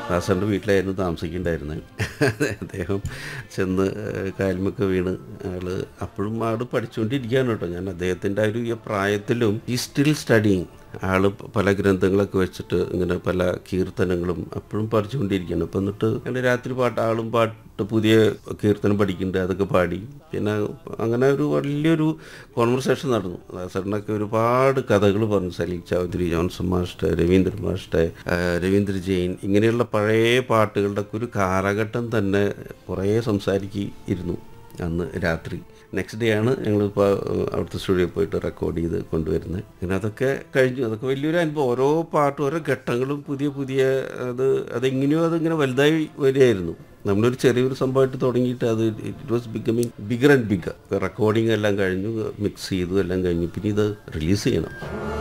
ദാസറിൻ്റെ വീട്ടിലായിരുന്നു താമസിക്കുന്നുണ്ടായിരുന്നത് അദ്ദേഹം ചെന്ന് കാൽമൊക്കെ വീണ് അയാൾ അപ്പോഴും ആൾ പഠിച്ചുകൊണ്ടിരിക്കുകയാണ് കേട്ടോ ഞാൻ അദ്ദേഹത്തിൻ്റെ ആ ഒരു ഈ പ്രായത്തിലും ഈ സ്റ്റിൽ സ്റ്റഡിങ് ആൾ പല ഗ്രന്ഥങ്ങളൊക്കെ വെച്ചിട്ട് ഇങ്ങനെ പല കീർത്തനങ്ങളും അപ്പോഴും പഠിച്ചുകൊണ്ടിരിക്കുകയാണ് അപ്പം എന്നിട്ട് അങ്ങനെ രാത്രി പാട്ട് ആളും പാട്ട് പുതിയ കീർത്തനം പഠിക്കുന്നുണ്ട് അതൊക്കെ പാടി പിന്നെ അങ്ങനെ ഒരു വലിയൊരു കോൺവെർസേഷൻ നടന്നു സാറിനൊക്കെ ഒരുപാട് കഥകൾ പറഞ്ഞു Salil Chowdhury Johnson master Ravindra master ആ, രവീന്ദ്ര ജെയിൻ ഇങ്ങനെയുള്ള പഴയ പാട്ടുകളുടെ ഒക്കെ ഒരു കാലഘട്ടം തന്നെ കുറേ സംസാരിക്കിയിരുന്നു അന്ന് രാത്രി നെക്സ്റ്റ് ഡേ ആണ് ഞങ്ങളിപ്പോൾ അവിടുത്തെ സ്റ്റുഡിയോയിൽ പോയിട്ട് റെക്കോർഡ് ചെയ്ത് കൊണ്ടുവരുന്നത് അങ്ങനെ അതൊക്കെ കഴിഞ്ഞു അതൊക്കെ വലിയൊരു അനുഭവം ഓരോ പാട്ടും ഓരോ ഘട്ടങ്ങളും പുതിയ പുതിയ അത് അതെങ്ങനെയോ അതിങ്ങനെ വലുതായി വരികയായിരുന്നു നമ്മളൊരു ചെറിയൊരു സംഭവമായിട്ട് തുടങ്ങിയിട്ട് അത് it was becoming bigger and bigger recording എല്ലാം കഴിഞ്ഞു മിക്സ് ചെയ്തു എല്ലാം കഴിഞ്ഞു പിന്നെ ഇത് റിലീസ് ചെയ്യണം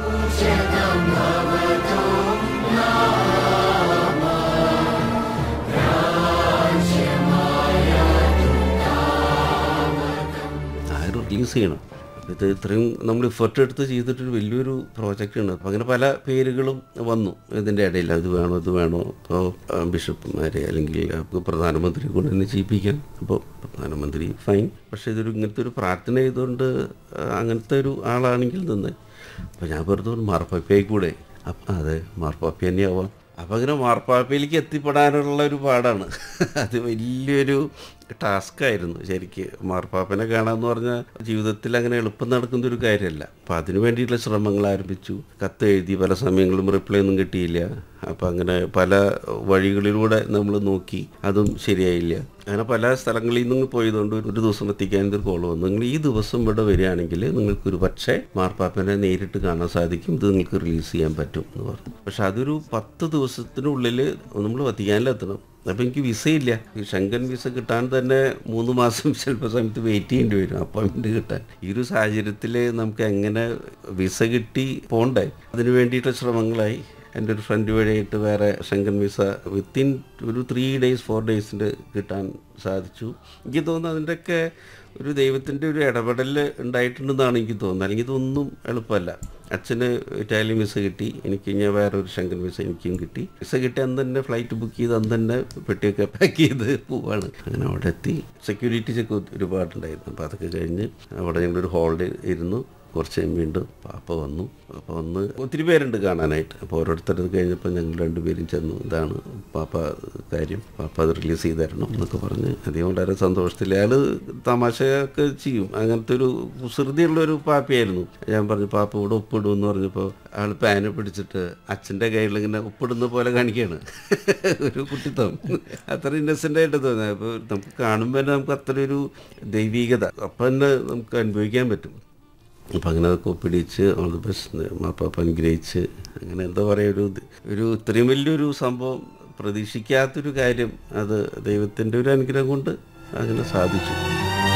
ആരും റിലീസ് ചെയ്യണം ഇത് ഇത്രയും നമ്മൾ ഇഫർട്ട് എടുത്ത് ചെയ്തിട്ടൊരു വലിയൊരു പ്രോജക്റ്റാണ് അപ്പം അങ്ങനെ പല പേരുകളും വന്നു ഇതിൻ്റെ ഇടയിൽ അത് വേണോ ഇത് വേണോ അപ്പോൾ ബിഷപ്പുമാരെ അല്ലെങ്കിൽ അപ്പോൾ പ്രധാനമന്ത്രി കൊണ്ട് തന്നെ ചെയ്യിപ്പിക്കാം അപ്പോൾ പ്രധാനമന്ത്രി ഫൈൻ പക്ഷേ ഇതൊരു ഇങ്ങനത്തെ ഒരു പ്രാർത്ഥന ചെയ്തുകൊണ്ട് ആ, അങ്ങനത്തെ ഒരു ആളാണെങ്കിൽ നിന്ന് അപ്പോൾ ഞാൻ വെറുതെ ഒരു മാർപ്പാപ്പയായി കൂടെ അപ്പം അതെ മാർപ്പാപ്പ തന്നെയാവാം അപ്പം അങ്ങനെ മാർപ്പാപ്പയിലേക്ക് എത്തിപ്പെടാനുള്ള ഒരു പാടാണ് അത് വലിയൊരു ടാസ്ക് ആയിരുന്നു ശരിക്ക് മാർപ്പാപ്പനെ കാണാന്ന് പറഞ്ഞാൽ ജീവിതത്തിൽ അങ്ങനെ എളുപ്പം നടക്കുന്ന ഒരു കാര്യമല്ല അപ്പം അതിനു വേണ്ടിയിട്ടുള്ള ശ്രമങ്ങൾ ആരംഭിച്ചു കത്ത് എഴുതി പല സമയങ്ങളും റിപ്ലൈ ഒന്നും കിട്ടിയില്ല അപ്പം അങ്ങനെ പല വഴികളിലൂടെ നമ്മൾ നോക്കി അതും ശരിയായില്ല അങ്ങനെ പല സ്ഥലങ്ങളിൽ നിന്ന് പോയതുകൊണ്ട് ഒരു ദിവസം എത്തിക്കാൻ ഒരു കോൾ വന്നു നിങ്ങൾ ഈ ദിവസം ഇവിടെ വരികയാണെങ്കിൽ നിങ്ങൾക്കൊരു പക്ഷേ മാർപ്പാപ്പനെ നേരിട്ട് കാണാൻ സാധിക്കും ഇത് നിങ്ങൾക്ക് റിലീസ് ചെയ്യാൻ പറ്റും എന്ന് പറഞ്ഞു പക്ഷെ അതൊരു പത്ത് ദിവസത്തിനുള്ളിൽ നമ്മൾ വത്തിക്കാനിലെത്തണം അപ്പം എനിക്ക് വിസയില്ല ഈ ഷങ്കൻ വിസ കിട്ടാൻ തന്നെ മൂന്ന് മാസം ചിലപ്പോൾ സമയത്ത് വെയിറ്റ് ചെയ്യേണ്ടി വരും അപ്പോയിൻമെൻറ്റ് കിട്ടാൻ ഈ ഒരു സാഹചര്യത്തിൽ നമുക്ക് എങ്ങനെ വിസ കിട്ടി പോണ്ടേ അതിന് വേണ്ടിയിട്ടുള്ള ശ്രമങ്ങളായി എൻ്റെ ഒരു ഫ്രണ്ട് വഴിയായിട്ട് വേറെ ശങ്കൻ വിസ വിത്തിൻ ഒരു ത്രീ ഡേയ്സ് ഫോർ ഡേയ്സിൽ കിട്ടാൻ സാധിച്ചു എനിക്ക് തോന്നുന്നു അതിൻ്റെയൊക്കെ ഒരു ദൈവത്തിൻ്റെ ഒരു ഇടപെടൽ ഉണ്ടായിട്ടുണ്ടെന്നാണ് എനിക്ക് തോന്നുന്നത് അല്ലെങ്കിൽ ഇതൊന്നും എളുപ്പമല്ല അച്ഛന് ഇറ്റാലിയൻ വിസ കിട്ടി എനിക്ക് ഞാൻ വേറെ ഒരു ശങ്കൻ വിസ എനിക്കും കിട്ടി വിസ കിട്ടി അന്ന് തന്നെ ഫ്ലൈറ്റ് ബുക്ക് ചെയ്ത് അന്ന് തന്നെ പെട്ടിയൊക്കെ പാക്ക് ചെയ്ത് പോവാണ് അങ്ങനെ അവിടെ എത്തി സെക്യൂരിറ്റി ചെക്ക് ഒരുപാടുണ്ടായിരുന്നു അപ്പോൾ അതൊക്കെ കഴിഞ്ഞ് അവിടെ ഞങ്ങളൊരു ഹോളിൽ ഇരുന്നു കുറച്ച് കഴിഞ്ഞ് വീണ്ടും പാപ്പ വന്നു അപ്പോൾ വന്ന് ഒത്തിരി പേരുണ്ട് കാണാനായിട്ട് അപ്പോൾ ഓരോരുത്തരത് കഴിഞ്ഞപ്പോൾ ഞങ്ങൾ രണ്ടുപേരും ചെന്നു ഇതാണ് പാപ്പ കാര്യം പാപ്പ അത് റിലീസ് ചെയ്ത് തരണം എന്നൊക്കെ പറഞ്ഞ് അധികം വളരെ സന്തോഷത്തിൽ അയാൾ തമാശയൊക്കെ ചെയ്യും അങ്ങനത്തെ ഒരു കുസൃതിയുള്ള ഒരു പാപ്പയായിരുന്നു ഞാൻ പറഞ്ഞു പാപ്പ ഇവിടെ ഒപ്പിടും എന്ന് പറഞ്ഞപ്പോൾ ആൾ പാന് പിടിച്ചിട്ട് അച്ഛൻ്റെ കയ്യിൽ ഇങ്ങനെ ഒപ്പിടുന്ന പോലെ കാണിക്കുകയാണ് ഒരു കുട്ടിത്തം അത്ര ഇന്നസെൻ്റ് ആയിട്ട് തോന്നുന്നത് അപ്പോൾ നമുക്ക് കാണുമ്പോൾ തന്നെ നമുക്ക് അത്ര ഒരു ദൈവീകത അപ്പം തന്നെ നമുക്ക് അനുഭവിക്കാൻ പറ്റും അപ്പം അങ്ങനെ അതൊക്കെ ഒപ്പിടിച്ച് ഓൾ ദി ബെസ്റ്റ് മാപ്പാപ്പ അനുഗ്രഹിച്ച് അങ്ങനെ എന്താ പറയുക ഒരു ഇത് ഒരു ഇത്രയും വലിയൊരു സംഭവം പ്രതീക്ഷിക്കാത്തൊരു കാര്യം അത് ദൈവത്തിൻ്റെ ഒരു അനുഗ്രഹം കൊണ്ട് അങ്ങനെ സാധിച്ചു